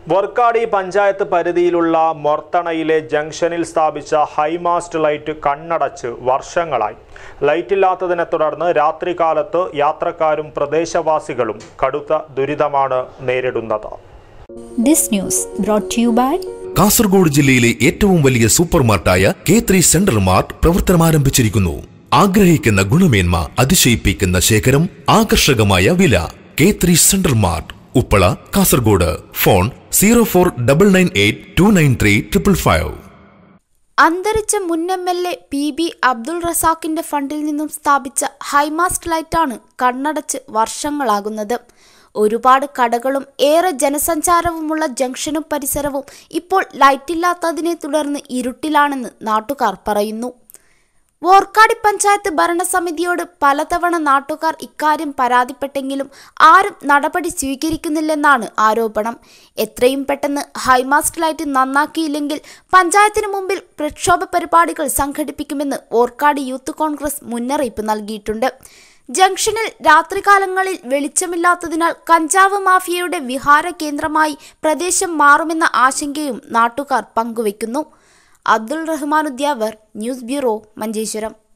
വർക്കാടി പഞ്ചായത്ത് പരിധിയിലുള്ള മൊർത്തണയിലെ ജംഗ്ഷനിൽ സ്ഥാപിച്ച ഹൈമാസ്റ്റ് ലൈറ്റ് കണ്ണടച്ച് വർഷങ്ങളായി ലൈറ്റില്ലാത്തതിനെ തുടർന്ന് രാത്രികാലത്ത് യാത്രക്കാരും പ്രദേശവാസികളും കടുത്ത ദുരിതമാണ് നേരിടുന്നത് This news brought to you by Kasaragod ജില്ലയിലെ ഏറ്റവും വലിയ സൂപ്പർ മാർട്ടായ കെ ത്രീ സെൻട്രൽ മാർട്ട് പ്രവർത്തനം ആരംഭിച്ചിരിക്കുന്നു ആഗ്രഹിക്കുന്ന ഗുണമേന്മ അതിശയിപ്പിക്കുന്ന ശേഖരം ആകർഷകമായ വില K three central mart Uppala Kasaragod phone zero four double nine eight two nine three triple five അന്തരിച്ച മുൻ M L A P B Abdul റസാഖിന്റെ ഫണ്ടിൽ നിന്നും സ്ഥാപിച്ച ഹൈമാസ്റ്റ് ലൈറ്റാണ് കണ്ണടച്ച് വർഷങ്ങളാകുന്നത് ഒരുപാട് കടകളും ഏറെ ജനസഞ്ചാരവുമുള്ള ജംഗ്ഷനും പരിസരവും ഇപ്പോൾ ലൈറ്റില്ലാത്തതിനെ തുടർന്ന് ഇരുട്ടിലാണെന്ന് നാട്ടുകാർ പറയുന്നു വോർക്കാടി പഞ്ചായത്ത് ഭരണസമിതിയോട് പലതവണ നാട്ടുകാർ ഇക്കാര്യം പരാതിപ്പെട്ടെങ്കിലും ആരും നടപടി സ്വീകരിക്കുന്നില്ലെന്നാണ് ആരോപണം എത്രയും പെട്ടെന്ന് ഹൈമാസ്റ്റ് ലൈറ്റ് നന്നാക്കിയില്ലെങ്കിൽ പഞ്ചായത്തിന് മുമ്പിൽ പ്രക്ഷോഭ പരിപാടികൾ സംഘടിപ്പിക്കുമെന്ന് വോർക്കാടി യൂത്ത് കോൺഗ്രസ് മുന്നറിയിപ്പ് നൽകിയിട്ടുണ്ട് ജംഗ്ഷനിൽ രാത്രികാലങ്ങളിൽ വെളിച്ചമില്ലാത്തതിനാൽ കഞ്ചാവ് മാഫിയയുടെ വിഹാര കേന്ദ്രമായി പ്രദേശം മാറുമെന്ന ആശങ്കയും നാട്ടുകാർ പങ്കുവയ്ക്കുന്നു അബ്ദുൾ റഹ്മാനുദ്യാവർ ന്യൂസ് ബ്യൂറോ മഞ്ചേശ്വരം